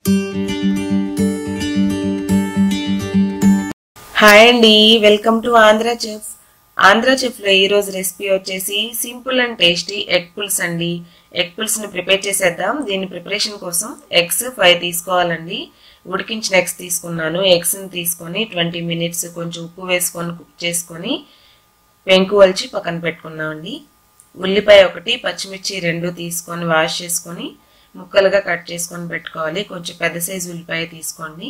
hi అండి welcome to Andhra chef Andhra చెఫ్లో ఈరోజు రెసిపీ వచ్చేసి simple and tasty egg puffs అండి ఎగ్ పుల్స్ని ప్రిపేర్ చేసేద్దాం దీని ప్రిపరేషన్ కోసం ఎగ్స్ ఫైవ్ తీసుకోవాలండి ఉడికించిన ఎగ్స్ తీసుకున్నాను ఎగ్స్ని తీసుకొని ట్వంటీ మినిట్స్ కొంచెం ఉప్పు వేసుకొని కుక్ చేసుకొని పెంకు వలిచి పక్కన పెట్టుకున్నామండి ఉల్లిపాయ ఒకటి పచ్చిమిర్చి రెండు తీసుకొని వాష్ చేసుకొని ముక్కలుగా కట్ చేసుకొని పెట్టుకోవాలి కొంచెం పెద్ద సైజు ఉల్లిపాయ తీసుకోండి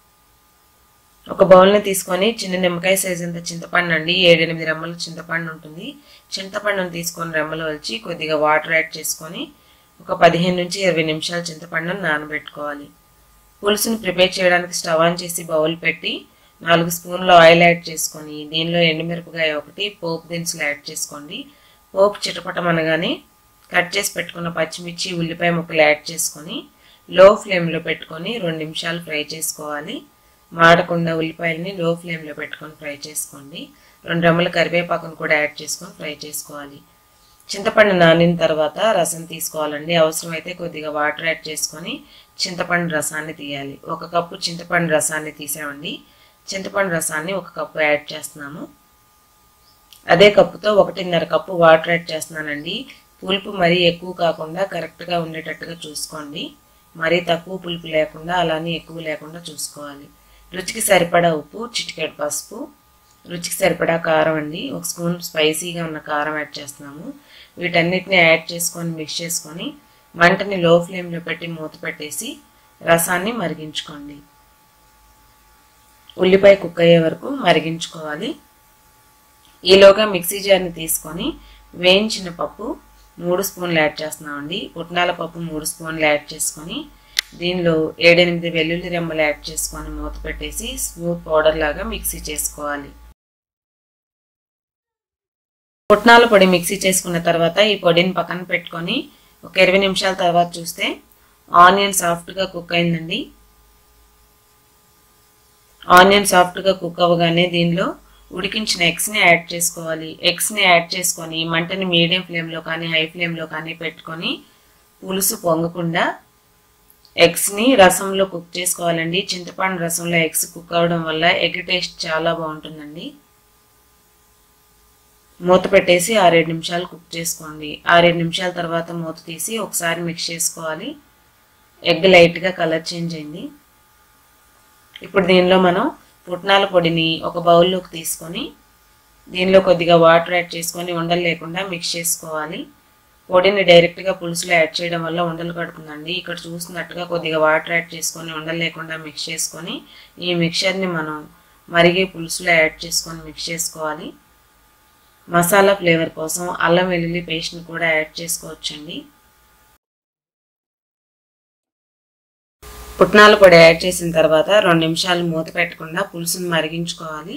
ఒక బౌల్ని తీసుకొని చిన్న నిమ్మకాయ సైజ్ అంత చింతపండు అండి ఏడెనిమిది రెమ్మల చింతపండు ఉంటుంది చింతపండును తీసుకొని రెమ్మలు వచ్చి కొద్దిగా వాటర్ యాడ్ చేసుకొని ఒక పదిహేను నుంచి ఇరవై నిమిషాలు చింతపండును నానబెట్టుకోవాలి పులుసుని ప్రిపేర్ చేయడానికి స్టవ్ ఆన్ చేసి బౌల్ పెట్టి నాలుగు స్పూన్లు ఆయిల్ యాడ్ చేసుకొని దీనిలో ఎండుమిరపకాయ ఒకటి పోపు దినుసులు యాడ్ చేసుకోండి పోపు చిటపటమనగానే కట్ చేసి పెట్టుకున్న పచ్చిమిర్చి ఉల్లిపాయ ముక్కలు యాడ్ చేసుకొని లో ఫ్లేమ్లో పెట్టుకొని రెండు నిమిషాలు ఫ్రై చేసుకోవాలి మాడకుండా ఉల్లిపాయలని లో ఫ్లేమ్లో పెట్టుకొని ఫ్రై చేసుకోండి రెండు రెమ్మల కరివేపాకును కూడా యాడ్ చేసుకొని ఫ్రై చేసుకోవాలి చింతపండు నానిన తర్వాత రసం తీసుకోవాలండి అవసరమైతే కొద్దిగా వాటర్ యాడ్ చేసుకొని చింతపండు రసాన్ని తీయాలి ఒక కప్పు చింతపండు రసాన్ని తీసామండి చింతపండు రసాన్ని ఒక కప్పు యాడ్ చేస్తున్నాము అదే కప్పుతో ఒకటిన్నర కప్పు వాటర్ యాడ్ చేస్తున్నానండి పులుపు మరీ ఎక్కువ కాకుండా కరెక్ట్గా ఉండేటట్టుగా చూసుకోండి మరీ తక్కువ పులుపు లేకుండా అలానే ఎక్కువ లేకుండా చూసుకోవాలి రుచికి సరిపడా ఉప్పు చిటికెడు పసుపు రుచికి సరిపడా కారం అండి ఒక స్పూన్ స్పైసీగా ఉన్న కారం యాడ్ చేస్తున్నాము వీటన్నిటిని యాడ్ చేసుకొని మిక్స్ చేసుకొని మంటని లో ఫ్లేమ్లో పెట్టి మూత పెట్టేసి రసాన్ని మరిగించుకోండి ఉల్లిపాయ కుక్ అయ్యే వరకు మరిగించుకోవాలి ఈలోగా మిక్సీ జార్ని తీసుకొని వేయించిన పప్పు మూడు స్పూన్లు యాడ్ చేస్తున్నామండి పుట్నాల పప్పు మూడు స్పూన్లు యాడ్ చేసుకొని దీనిలో ఏడెనిమిది వెల్లుల్లి రెమ్మలు యాడ్ చేసుకొని మూత పెట్టేసి స్మూత్ పౌడర్ లాగా మిక్సీ చేసుకోవాలి పుట్నాల పొడి మిక్సీ చేసుకున్న తర్వాత ఈ పొడిని పక్కన పెట్టుకొని ఒక ఇరవై నిమిషాల తర్వాత చూస్తే ఆనియన్ సాఫ్ట్గా కుక్ అయిందండి ఆనియన్ సాఫ్ట్గా కుక్ అవ్వగానే దీనిలో ఉడికించిన ఎగ్స్ని యాడ్ చేసుకోవాలి ఎగ్స్ని యాడ్ చేసుకొని మంటని మీడియం ఫ్లేమ్లో కానీ హై ఫ్లేమ్లో కానీ పెట్టుకొని పులుసు పొంగకుండా ఎగ్స్ని రసంలో కుక్ చేసుకోవాలండి చింతపండు రసంలో ఎగ్స్ కుక్ అవ్వడం వల్ల ఎగ్ టేస్ట్ చాలా బాగుంటుందండి మూత పెట్టేసి ఆరేడు నిమిషాలు కుక్ చేసుకోండి ఆరేడు నిమిషాల తర్వాత మూత తీసి ఒకసారి మిక్స్ చేసుకోవాలి ఎగ్ లైట్గా కలర్ చేంజ్ అయింది ఇప్పుడు దీనిలో మనం పుట్నాల పొడిని ఒక బౌల్లోకి తీసుకొని దీనిలో కొద్దిగా వాటర్ యాడ్ చేసుకొని ఉండలు లేకుండా మిక్స్ చేసుకోవాలి పొడిని డైరెక్ట్గా పులుసులో యాడ్ చేయడం వల్ల ఉండలు కడుతుందండి ఇక్కడ చూసినట్టుగా కొద్దిగా వాటర్ యాడ్ చేసుకొని ఉండలు లేకుండా మిక్స్ చేసుకొని ఈ మిక్చర్ని మనం మరిగే పులుసులో యాడ్ చేసుకొని మిక్స్ చేసుకోవాలి మసాలా ఫ్లేవర్ కోసం అల్లం వెల్లుల్లి పేస్ట్ని కూడా యాడ్ చేసుకోవచ్చండి పుట్నాల పొడి యాడ్ చేసిన తర్వాత రెండు నిమిషాలు మూత పెట్టకుండా పులుసుని మరిగించుకోవాలి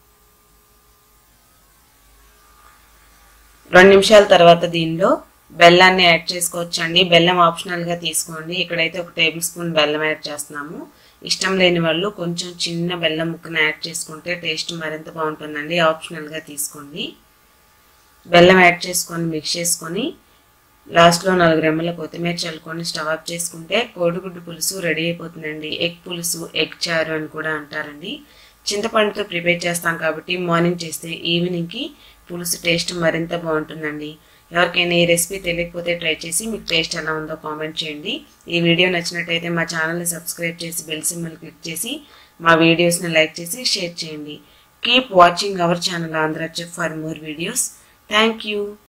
రెండు నిమిషాల తర్వాత దీనిలో బెల్లాన్ని యాడ్ చేసుకోవచ్చండి బెల్లం ఆప్షనల్గా తీసుకోండి ఇక్కడైతే ఒక టేబుల్ స్పూన్ బెల్లం యాడ్ చేస్తున్నాము ఇష్టం లేని వాళ్ళు కొంచెం చిన్న బెల్లం ముక్కను యాడ్ చేసుకుంటే టేస్ట్ మరింత బాగుంటుందండి ఆప్షనల్గా తీసుకోండి బెల్లం యాడ్ చేసుకొని మిక్స్ చేసుకొని లాస్ట్లో నాలుగు రెమ్మల కొత్తిమీర చల్లుకొని స్టవ్ ఆఫ్ చేసుకుంటే కోడిగుడ్డు పులుసు రెడీ అయిపోతుందండి ఎగ్ పులుసు ఎగ్ చారు అని కూడా అంటారండి చింతపండుతో ప్రిపేర్ చేస్తాం కాబట్టి మార్నింగ్ చేస్తే ఈవినింగ్కి పులుసు టేస్ట్ మరింత బాగుంటుందండి ఎవరికైనా ఈ రెసిపీ తెలియకపోతే ట్రై చేసి మీకు టేస్ట్ ఎలా ఉందో కామెంట్ చేయండి ఈ వీడియో నచ్చినట్టయితే మా ఛానల్ని సబ్స్క్రైబ్ చేసి బెల్ సింబల్ క్లిక్ చేసి మా వీడియోస్ని లైక్ చేసి షేర్ చేయండి keep watching our channel Andhra chef for more videos thank you